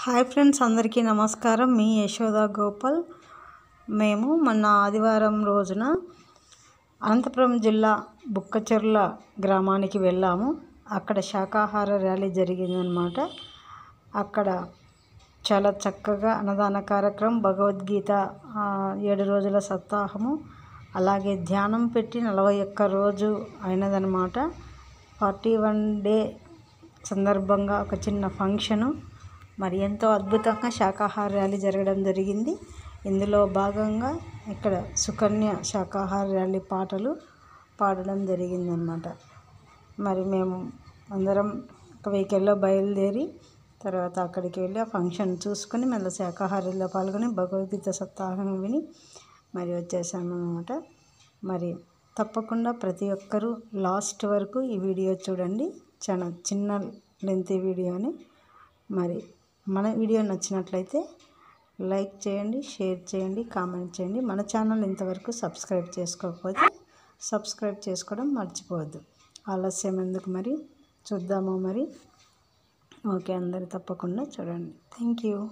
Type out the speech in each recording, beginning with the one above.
hi friends అందరికీ నమస్కారం మీ యశోద గోపాల్ మేము మొన్న ఆదివారం రోజున అనంతపురం జిల్లా బుక్కచెర్ల గ్రామానికి వెళ్ళాము అక్కడ శాకాహార ర్యాలీ జరిగిందనమాట అక్కడ చాలా చక్కగా అన్నదాన కార్యక్రమం భగవద్గీత ఆ, ఏడు రోజుల సప్తాహము అలాగే ధ్యానం పెట్టి నలభై ఒక్క రోజు అయినదనమాట ఫార్టీ వన్ డే సందర్భంగా ఒక చిన్న ఫంక్షను మరి ఎంతో అద్భుతంగా శాకాహార ర్యాలీ జరగడం జరిగింది ఇందులో భాగంగా ఇక్కడ సుకన్య శాకాహార ర్యాలీ పాటలు పాడడం జరిగిందనమాట మరి మేము అందరం ఒక వెహికల్లో బయలుదేరి తర్వాత అక్కడికి వెళ్ళి ఆ ఫంక్షన్ చూసుకొని మళ్ళీ శాకాహారంలో పాల్గొని భగవద్గీత సప్తాహం విని మరి వచ్చేసామన్నమాట మరి తప్పకుండా ప్రతి ఒక్కరూ లాస్ట్ వరకు ఈ వీడియో చూడండి చాలా చిన్న లెంత్ వీడియోని మరి మన వీడియో నచ్చినట్లయితే లైక్ చేయండి షేర్ చేయండి కామెంట్ చేయండి మన ఛానల్ ఇంతవరకు సబ్స్క్రైబ్ చేసుకోకపోతే సబ్స్క్రైబ్ చేసుకోవడం మర్చిపోవద్దు ఆలస్యం ఎందుకు మరి చూద్దాము మరి ఓకే అందరు తప్పకుండా చూడండి థ్యాంక్ యూ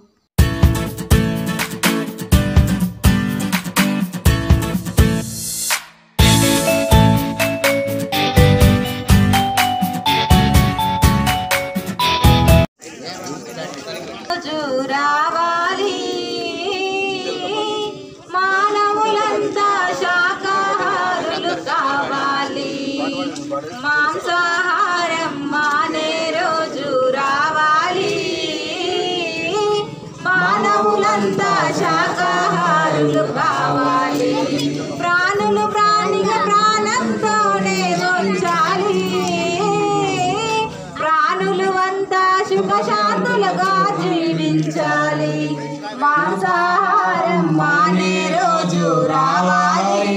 రోజు రావాలి మానవులంతా శాకాహారులు కావాలి మాంసాహారం మానే రోజు రావాలి మానవులంతా శాకాహారులు కావాలి ప్రాణులు ప్రాణిగా ప్రాణంతోనే ఉంచాలి ప్రాణులు అంతా సుఖశాంతులుగా జీవించాలి మాంసాహారం మానే రోజు రావాలి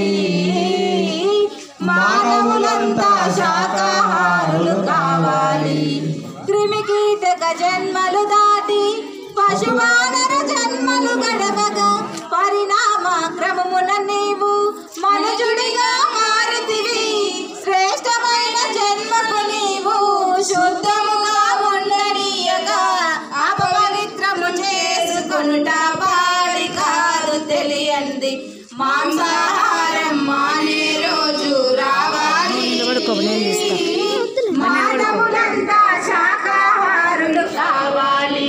మానవులంతా శాకాహారులు కావాలి క్రిమికీటక జన్మలు దాటి పశువానర జన్మలు గడవగా పరిణామ క్రమమున నీవు మనుజుడిగా మారుతివి శ్రేష్టమైన జన్మకు నీవు శుద్ధముగా ఉండనీయగా అపవిత్రము చేసుకొనుట పాడి కాదు తెలియంది మాంసాహారం మానే రోజు రావాలి మానవులంతా శాకాహారులు కావాలి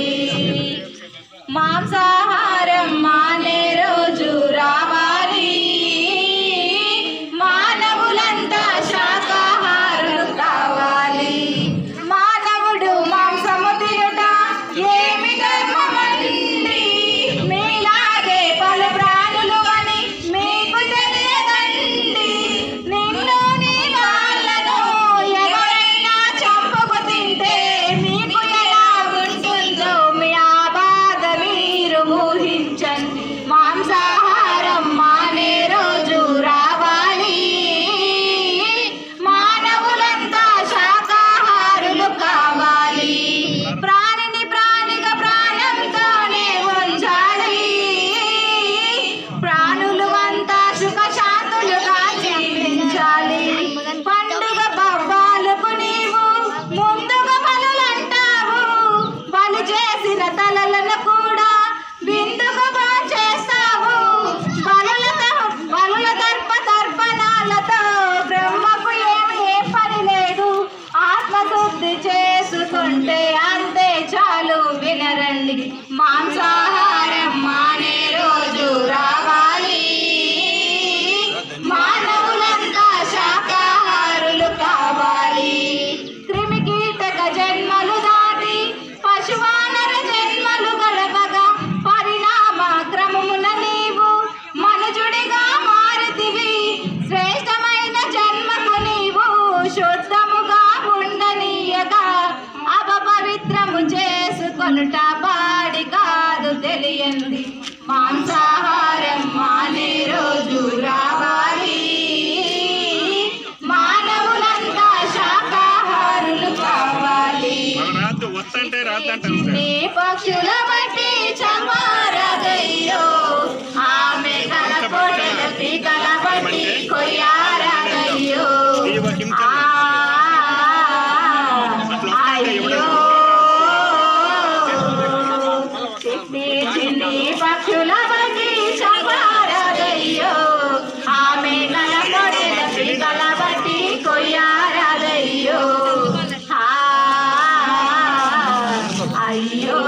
మాంసాహారం మానే రోజు రావాలి మానవులంతా శాకాహారులు కావాలి మానవుడు మాంసము తినుట ఏమి ధర్మమండి మీలాగే పలు ప్రాణులు అని మీకు తెలియదండి నిన్ను నీ వాళ్ళను ఎవరైనా చంపకు తింటే మీకు ఎలా ఉంటుందో మీ ఆ బాధ మీరు ఊహించండి మాంసాహారం మానే రోజు రావాలి మానవులంతా శాకాహారులు కావాలి ప్రాణిని ప్రాణిగా ప్రాణంతోనే ఉంచాలి ప్రాణులు అంతా సుఖశాంతులుగా జీవించాలి పండుగ పవ్వాలకు నీవు ముందుగా పనులంటావు పని చేసిన తలలను కూడా విందుగా చేస్తావు బలులతో బలుల దర్ప తర్పణాలతో బ్రహ్మకు ఏమి ఏ పని లేదు ఆత్మశుద్ధి చేసుకుంటే అంతే చాలు వినరండి మాంసాహారం మానే రోజు రావాలి మానవులంతా శాకాహారులు కావాలి క్రిమికీటక జన్మలు దాటి పశువానర జన్మలు గడపగా పరిణామ క్రమమున నీవు మనుజుడిగా మారుతివి శ్రేష్టమైన జన్మకు నీవు శుద్ధముగా ఉండనీయగా అపవిత్రము చేసుకొనుట పాడి కాదు తెలియంది మాంసాహారం మానే రోజు రావాలి మానవులంతా శాకాహారులు కావాలి రాదు వస్తంటే రాదంటాను నీ పక్షుల బట్టి చమారగయ్యో ఆమె కల కొడల పీకల బట్టి కొయ్యారగయ్యో ఆ, అయ్యో పక్షుల బట్టి చంపారదయ్యో ఆమె కల పొడెల పీకల బట్టి కొయ్యారదయ్యో ఆ, అయ్యో